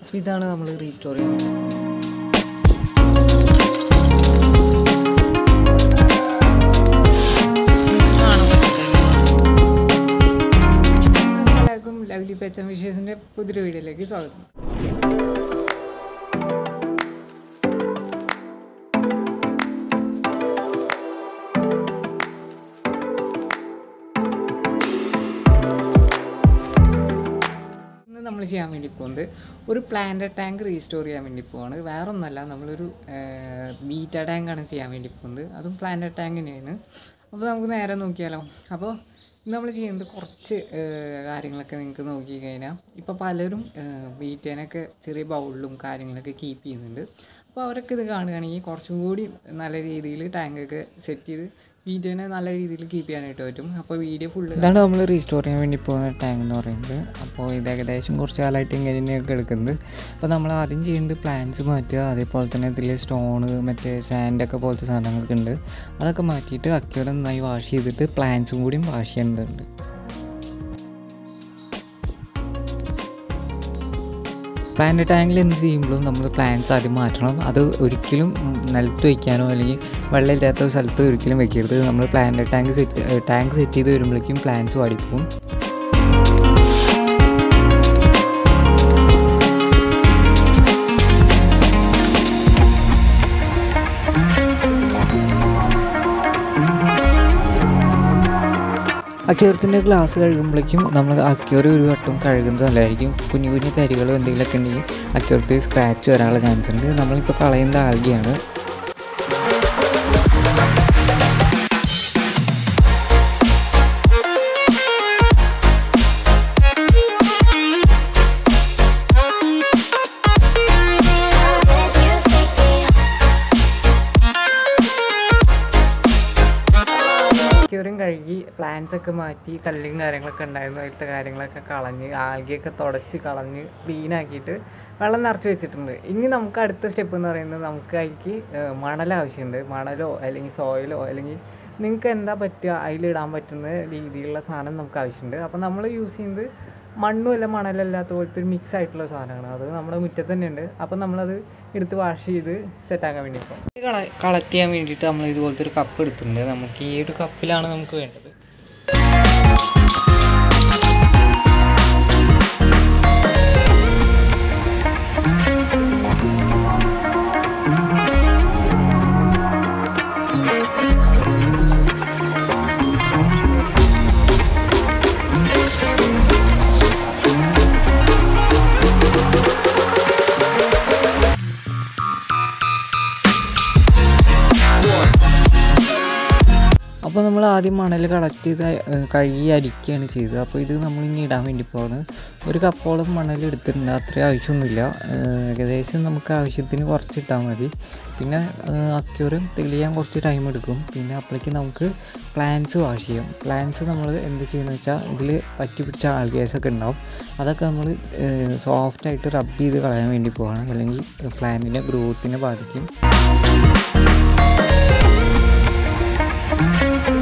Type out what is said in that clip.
അപ്പോൾ ഇതാണ് നമ്മൾ റീസ്റ്റോർ ചെയ്യുന്നത് എല്ലാവർക്കും ലവ്ലി പെച്ചം വിഷേഴ്സിൻ്റെ പുതിയൊരു വീഡിയോയിലേക്ക് സ്വാഗതം ഇന്ന് നമ്മൾ ചെയ്യാൻ വേണ്ടി പോകുന്നത് ഒരു പ്ലാന്റ് ടാങ്ക് റീസ്റ്റോർ ചെയ്യാൻ വേണ്ടി പോവാണ് വേറെ ഒന്നല്ല നമ്മളൊരു ബീറ്റ ടാങ്കാണ് ചെയ്യാൻ വേണ്ടി പോകുന്നത് അതും പ്ലാന്റ് ടാങ്ക് തന്നെയാണ് അപ്പോൾ നമുക്ക് നേരെ നോക്കിയാലോ അപ്പോൾ ഇന്ന് നമ്മൾ ചെയ്യുന്നത് കുറച്ച് ഏഹ്, കാര്യങ്ങളൊക്കെ നിങ്ങൾക്ക് നോക്കി കഴിഞ്ഞാൽ ഇപ്പോൾ പലരും ബീറ്റേനൊക്കെ ചെറിയ ബൗളിലും കാര്യങ്ങളൊക്കെ കീപ്പ് ചെയ്യുന്നുണ്ട് അപ്പോൾ അവരൊക്കെ ഇത് കാണുകയാണെങ്കിൽ കുറച്ചും കൂടി നല്ല രീതിയിൽ ടാങ്കൊക്കെ സെറ്റ് ചെയ്ത് വീഡിയോനെ നല്ല രീതിയിൽ കീപ്പ് ചെയ്യാനായിട്ട് പറ്റും അപ്പോൾ വീഡിയോ ഫുള്ള് ഇതാണ് നമ്മൾ റീസ്റ്റോർ ചെയ്യാൻ വേണ്ടി പോകുന്ന ടാങ്ക് എന്ന് പറയുന്നത് അപ്പോൾ ഇത് ഏകദേശം കുറച്ച് കാലമായിട്ട് ഇങ്ങനെ തന്നെയൊക്കെ എടുക്കുന്നത് അപ്പോൾ നമ്മൾ ആദ്യം ചെയ്യേണ്ടത് പ്ലാന്റ്സ് മാറ്റുക അതേപോലെ തന്നെ ഇതിൽ സ്റ്റോണ് മറ്റേ സാൻഡൊക്കെ പോലത്തെ സാധനങ്ങളൊക്കെ ഉണ്ട് അതൊക്കെ മാറ്റിയിട്ട് അക്യൂടെ നന്നായി വാഷ് ചെയ്തിട്ട് പ്ലാന്റ്സും കൂടിയും വാഷ് ചെയ്യേണ്ടതുണ്ട് പ്ലാന്റ് ടാങ്കിൽ എന്ത് ചെയ്യുമ്പോഴും നമ്മൾ പ്ലാന്റ്സ് ആദ്യം മാറ്റണം അത് ഒരിക്കലും ഉം, നിലത്ത് വയ്ക്കാനോ അല്ലെങ്കിൽ വെള്ളമില്ലാത്ത ഒരു സ്ഥലത്ത് ഒരിക്കലും വെക്കരുത് നമ്മൾ plant tank set tank set ചെയ്ത് വരുമ്പോഴേക്കും പ്ലാന്റ്സ് വാടിപ്പോവും അക്യൂറത്തിൻ്റെ ഗ്ലാസ് കഴുകുമ്പോഴേക്കും നമ്മൾ അക്യൂർ ഒരു വട്ടം കഴുകുന്നത് നല്ലതായിരിക്കും കുഞ്ഞു കുഞ്ഞു തരികളോ എന്തെങ്കിലുമൊക്കെ ഉണ്ടെങ്കിൽ അക്യൂറത്ത് സ്ക്രാച്ച് വരാനുള്ള ചാൻസ് ഉണ്ട് നമ്മളിപ്പോൾ കളയുന്ന ആൽഗയാണ് ക്യൂറും കഴുകി പ്ലാന്റ്സ് ഒക്കെ മാറ്റി കല്ലും കാര്യങ്ങളൊക്കെ ഉണ്ടായിരുന്നു അതിലത്തെ കാര്യങ്ങളൊക്കെ കളഞ്ഞ് ആൽഗയൊക്കെ തുടച്ച് കളഞ്ഞ് ക്ലീൻ ആക്കിയിട്ട് വെള്ളം നിറച്ച് വെച്ചിട്ടുണ്ട് ഇനി നമുക്ക് അടുത്ത സ്റ്റെപ്പ് എന്ന് പറയുന്നത് നമുക്ക് അതിലേക്ക് ഏഹ്, മണൽ ആവശ്യമുണ്ട് മണലോ അല്ലെങ്കിൽ സോയിലോ അല്ലെങ്കിൽ നിങ്ങൾക്ക് എന്താ പറ്റുക അതിലിടാൻ പറ്റുന്ന രീതിയിലുള്ള സാധനം നമുക്ക് ആവശ്യമുണ്ട് അപ്പോൾ നമ്മൾ യൂസ് ചെയ്യുന്നത് മണ്ണും അല്ല മണലല്ലാത്ത പോലത്തെ ഒരു മിക്സ് ആയിട്ടുള്ള സാധനമാണ് അത് നമ്മുടെ മുറ്റത്ത് തന്നെ ഉണ്ട് അപ്പോൾ നമ്മളത് എടുത്ത് വാഷ് ചെയ്ത് സെറ്റാക്കാൻ വേണ്ടി പോകും കളക്ട് ചെയ്യാൻ വേണ്ടിയിട്ട് നമ്മൾ ഇതുപോലത്തെ ഒരു കപ്പ് എടുത്തിട്ടുണ്ട് നമുക്ക് ഈ ഒരു കപ്പിലാണ് നമുക്ക് വേണ്ടത് അപ്പോൾ നമ്മൾ ആദ്യം മണൽ കളക്ട് ചെയ്ത് ഏഹ്, കഴുകി അരിക്കുകയാണ് ചെയ്തത് അപ്പോൾ ഇത് നമ്മൾ ഇനി ഇടാൻ വേണ്ടി പോവാണ് ഒരു കപ്പോളം മണൽ എടുത്തിട്ടുണ്ട് അത്രയും ആവശ്യമൊന്നുമില്ല ഏഹ്, ഏകദേശം നമുക്ക് ആവശ്യത്തിന് കുറച്ച് ഇട്ടാൽ മതി പിന്നെ അക്യൂറും തെളിയാൻ കുറച്ച് ടൈം എടുക്കും പിന്നെ അപ്പോഴേക്ക് നമുക്ക് പ്ലാന്റ്സ് വാഷ് ചെയ്യും പ്ലാന്റ്സ് നമ്മൾ എന്ത് ചെയ്യുന്നത് വെച്ചാൽ ഇതിൽ പറ്റി പിടിച്ച ആൾഗേസൊക്കെ ഉണ്ടാവും അതൊക്കെ നമ്മൾ സോഫ്റ്റായിട്ട് റബ്ബ് ചെയ്ത് കളയാൻ വേണ്ടി പോവാണ് അല്ലെങ്കിൽ പ്ലാന്റിൻ്റെ ഗ്രോത്തിനെ ബാധിക്കും